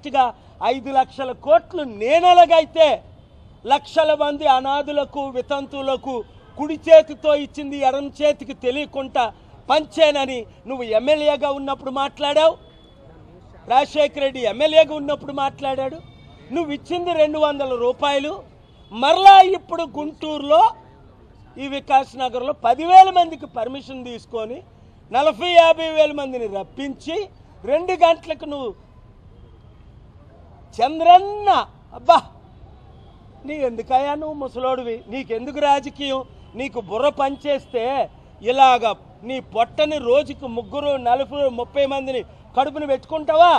కరెక్ట్గా ఐదు లక్షల కోట్లు నేనెలాగైతే లక్షల మంది అనాథులకు వితంతువులకు కుడి చేతితో ఇచ్చింది ఎడం చేతికి తెలియకుండా పంచేనని నువ్వు ఎమ్మెల్యేగా ఉన్నప్పుడు మాట్లాడావు రాజశేఖర రెడ్డి ఎమ్మెల్యేగా ఉన్నప్పుడు మాట్లాడాడు నువ్వు ఇచ్చింది రెండు వందల రూపాయలు మరలా ఇప్పుడు గుంటూరులో ఈ వికాస్ నగర్లో పదివేల మందికి పర్మిషన్ తీసుకొని నలభై యాభై వేల మందిని రప్పించి రెండు గంటలకు నువ్వు చంద్రన్న అబ్బా నీ ఎందుకయ్యా నువ్వు ముసలోడివి నీకెందుకు రాజకీయం నీకు బుర్ర పనిచేస్తే ఇలాగ నీ పొట్టని రోజుకు ముగ్గురు నలుగురు ముప్పై మందిని కడుపుని పెట్టుకుంటావా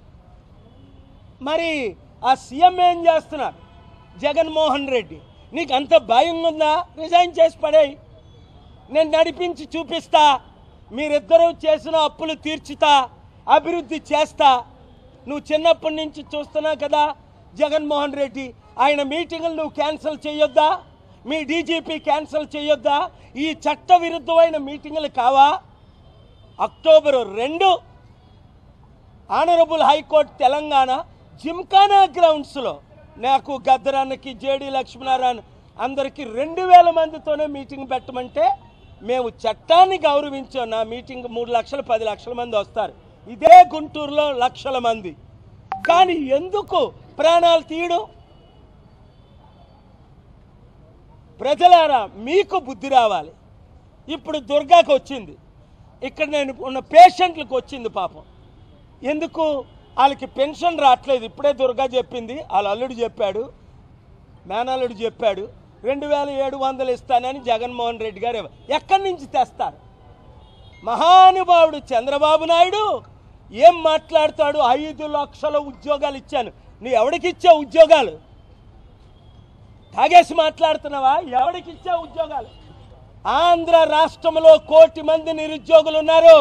మరి ఆ సీఎం ఏం చేస్తున్నారు జగన్మోహన్ రెడ్డి నీకు అంత భయం ఉందా రిజైన్ చేసి పడేయి నేను నడిపించి చూపిస్తా మీరిద్దరూ చేసిన అప్పులు తీర్చుతా అభివృద్ధి చేస్తా నువ్వు చిన్నప్పటి నుంచి చూస్తున్నావు కదా జగన్మోహన్ రెడ్డి ఆయన మీటింగులు నువ్వు క్యాన్సిల్ చేయొద్దా మీ డీజీపీ క్యాన్సిల్ చేయొద్దా ఈ చట్ట విరుద్ధమైన మీటింగులు కావా అక్టోబర్ రెండు ఆనరబుల్ హైకోర్టు తెలంగాణ జిమ్ఖానా గ్రౌండ్స్లో నాకు గద్దరాన్నకి జేడి లక్ష్మీనారాయణ అందరికీ రెండు వేల మందితోనే మీటింగ్ పెట్టమంటే మేము చట్టాన్ని గౌరవించాం నా మీటింగ్ మూడు లక్షలు పది లక్షల మంది వస్తారు ఇదే గుంటూరులో లక్షల మంది కానీ ఎందుకు ప్రాణాలు తీయడం ప్రజలారా మీకు బుద్ధి రావాలి ఇప్పుడు దుర్గాకు వచ్చింది ఇక్కడ నేను ఉన్న పేషెంట్లకు వచ్చింది పాపం ఎందుకు వాళ్ళకి పెన్షన్ రావట్లేదు ఇప్పుడే దుర్గా చెప్పింది వాళ్ళ అల్లుడు చెప్పాడు మేనల్లుడు చెప్పాడు రెండు వేల ఏడు వందలు ఇస్తానని జగన్మోహన్ రెడ్డి గారు ఇవ్వ- ఎక్కడి నుంచి తెస్తారు మహానుభావుడు చంద్రబాబు నాయుడు ఏం మాట్లాడతాడు ఐదు లక్షల ఉద్యోగాలు ఇచ్చాను నీ ఎవడికి ఇచ్చావు ఉద్యోగాలు తాగేసి మాట్లాడుతున్నావా ఎవడికి ఇచ్చా ఉద్యోగాలు ఆంధ్ర రాష్ట్రంలో కోటి మంది నిరుద్యోగులు ఉన్నారు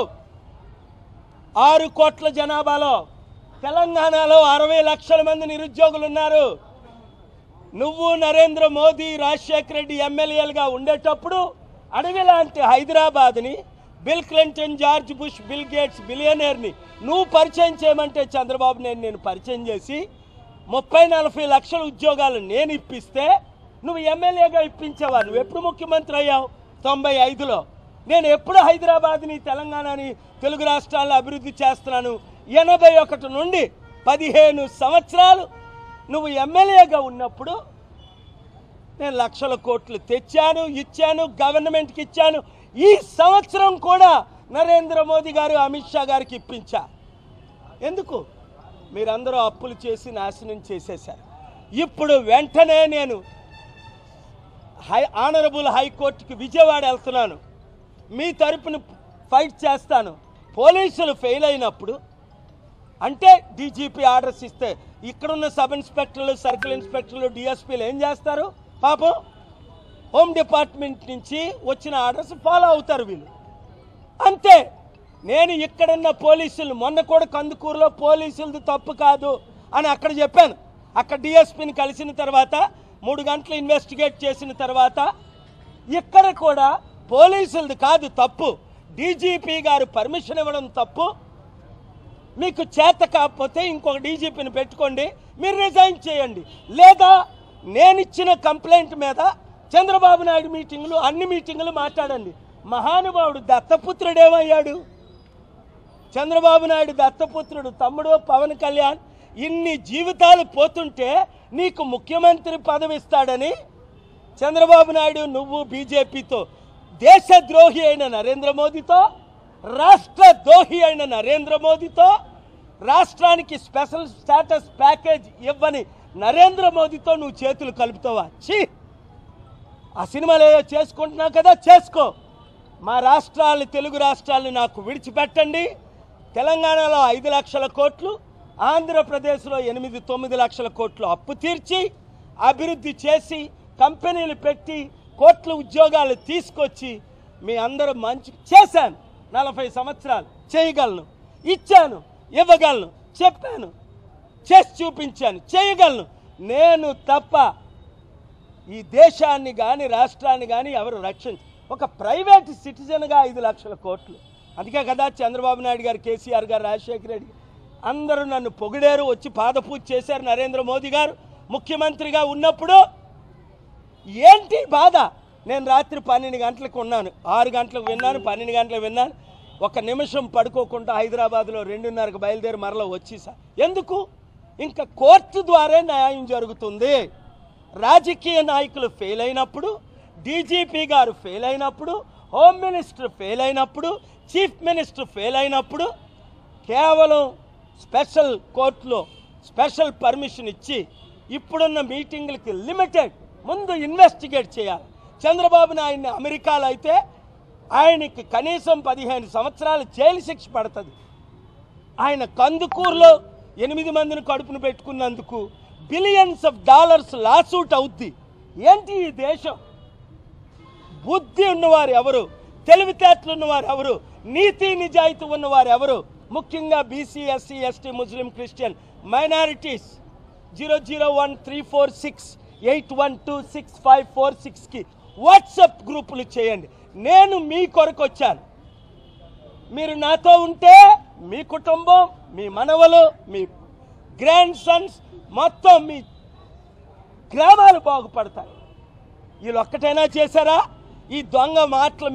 ఆరు కోట్ల జనాభాలో తెలంగాణలో అరవై లక్షల మంది నిరుద్యోగులు ఉన్నారు నువ్వు నరేంద్ర మోదీ రాజశేఖర రెడ్డి ఎమ్మెల్యేలుగా ఉండేటప్పుడు అడవి లాంటి హైదరాబాద్ని Bill Clinton George Bush Bill Gates బిలియనర్ని నువ్వు పరిచయం చేయమంటే చంద్రబాబు నేను నేను పరిచయం చేసి ముప్పై నలభై లక్షల ఉద్యోగాలు నేను ఇప్పిస్తే నువ్వు ఎమ్మెల్యేగా ఇప్పించావా నువ్వు ఎప్పుడు ముఖ్యమంత్రి అయ్యావు తొంభై ఐదులో నేను ఎప్పుడు హైదరాబాద్ని తెలంగాణని తెలుగు రాష్ట్రాలను అభివృద్ధి చేస్తున్నాను ఎనభై ఒకటి నుండి పదిహేను సంవత్సరాలు నువ్వు ఎమ్మెల్యేగా ఉన్నప్పుడు నేను లక్షల కోట్లు తెచ్చాను ఇచ్చాను గవర్నమెంట్కి ఇచ్చాను ఈ సంవత్సరం కూడా నరేంద్ర మోదీ గారు అమిత్ షా గారికి ఇప్పించా ఎందుకు మీరందరూ అప్పులు చేసి నాశనం చేసేశారు ఇప్పుడు వెంటనే నేను హై ఆనరబుల్ హైకోర్టుకి విజయవాడ వెళ్తున్నాను మీ తరపున ఫైట్ చేస్తాను పోలీసులు ఫెయిల్ అయినప్పుడు అంటే డీజీపీ ఆర్డర్స్ ఇస్తే ఇక్కడున్న సబ్ ఇన్స్పెక్టర్లు సర్కిల్ ఇన్స్పెక్టర్లు డిఎస్పీలు ఏం చేస్తారు పాపం హోమ్ డిపార్ట్మెంట్ నుంచి వచ్చిన ఆర్డర్స్ ఫాలో అవుతారు వీళ్ళు అంతే నేను ఇక్కడున్న పోలీసులు మొన్న కూడా కందుకూరులో పోలీసులది తప్పు కాదు అని అక్కడ చెప్పాను అక్కడ డిఎస్పీని కలిసిన తర్వాత మూడు గంటలు ఇన్వెస్టిగేట్ చేసిన తర్వాత ఇక్కడ కూడా పోలీసులది కాదు తప్పు డీజీపీ గారు పర్మిషన్ ఇవ్వడం తప్పు మీకు చేత కాకపోతే ఇంకొక డీజీపీని పెట్టుకోండి మీరు రిజైన్ చేయండి లేదా నేను ఇచ్చిన కంప్లైంట్ మీద చంద్రబాబు నాయుడు మీటింగులు అన్ని మీటింగులు మాట్లాడండి మహానుభావుడు దత్తపుత్రుడు ఏమయ్యాడు చంద్రబాబు నాయుడు దత్తపుత్రుడు తమ్ముడు పవన్ కళ్యాణ్ ఇన్ని జీవితాలు పోతుంటే నీకు ముఖ్యమంత్రి పదవి ఇస్తాడని చంద్రబాబు నాయుడు నువ్వు బీజేపీతో దేశద్రోహి అయిన నరేంద్ర మోదీతో రాష్ట్ర ద్రోహి అయిన నరేంద్ర మోదీతో రాష్ట్రానికి స్పెషల్ స్టేటస్ ప్యాకేజ్ ఇవ్వని నరేంద్ర మోదీతో నువ్వు చేతులు కలుపుతావా ఛీ ఆ సినిమాలు ఏదో చేసుకుంటున్నావు కదా చేసుకో మా రాష్ట్రాలు తెలుగు రాష్ట్రాలను నాకు విడిచిపెట్టండి తెలంగాణలో ఐదు లక్షల కోట్లు ఆంధ్రప్రదేశ్లో ఎనిమిది తొమ్మిది లక్షల కోట్లు అప్పు తీర్చి అభివృద్ధి చేసి కంపెనీలు పెట్టి కోట్ల ఉద్యోగాలు తీసుకొచ్చి మీ అందరూ మంచి చేశాను నలభై సంవత్సరాలు చేయగలను ఇచ్చాను ఇవ్వగలను చెప్పాను చేసి చూపించాను చేయగలను నేను తప్ప ఈ దేశాన్ని కానీ రాష్ట్రాన్ని కానీ ఎవరు రక్షించ ఒక ప్రైవేట్ సిటిజన్గా ఐదు లక్షల కోట్లు అందుకే కదా చంద్రబాబు నాయుడు గారు కేసీఆర్ గారు రాజశేఖర రెడ్డి అందరూ నన్ను పొగిడారు వచ్చి పాదపూజ చేశారు నరేంద్ర మోదీ గారు ముఖ్యమంత్రిగా ఉన్నప్పుడు ఏంటి బాధ నేను రాత్రి పన్నెండు గంటలకు ఉన్నాను ఆరు గంటలకు విన్నాను పన్నెండు గంటలకు విన్నాను ఒక నిమిషం పడుకోకుండా హైదరాబాద్లో రెండున్నరకు బయలుదేరి మరలా వచ్చేసా ఎందుకు ఇంకా కోర్టు ద్వారా న్యాయం జరుగుతుంది రాజకీయ నాయకులు ఫెయిల్ అయినప్పుడు డీజీపీ గారు ఫెయిల్ అయినప్పుడు హోమ్ మినిస్టర్ ఫెయిల్ అయినప్పుడు చీఫ్ మినిస్టర్ ఫెయిల్ అయినప్పుడు కేవలం స్పెషల్ కోర్టులో స్పెషల్ పర్మిషన్ ఇచ్చి ఇప్పుడున్న మీటింగ్లకి లిమిటెడ్ ముందు ఇన్వెస్టిగేట్ చేయాలి చంద్రబాబు నాయుడిని అమెరికాలో అయితే ఆయనకి కనీసం పదిహేను సంవత్సరాలు జైలు శిక్ష పడుతుంది ఆయన కందుకూరులో ఎనిమిది మందిని కడుపును పెట్టుకున్నందుకు బిలియన్స్ ఆఫ్ డాలర్స్ లాసూట్ అవుద్ది ఏంటి ఈ దేశం బుద్ధి ఉన్నవారు ఎవరు తెలివితేటలు ఉన్నవారు ఎవరు నీతి నిజాయితీ ఉన్నవారు ఎవరు ముఖ్యంగా BC SC ST Muslim Christian minorities zero zero one three four six eight one two six five four సిక్స్కి వాట్సాప్ గ్రూపులు చేయండి నేను మీ కొరకు వచ్చాను మీరు నాతో ఉంటే మీ కుటుంబం మీ మనవలు మీ గ్రాండ్ సన్స్ మొత్తం మీ గ్రామాలు బాగుపడతాయి వీళ్ళు ఒక్కటైనా చేశారా ఈ దొంగ మాటలు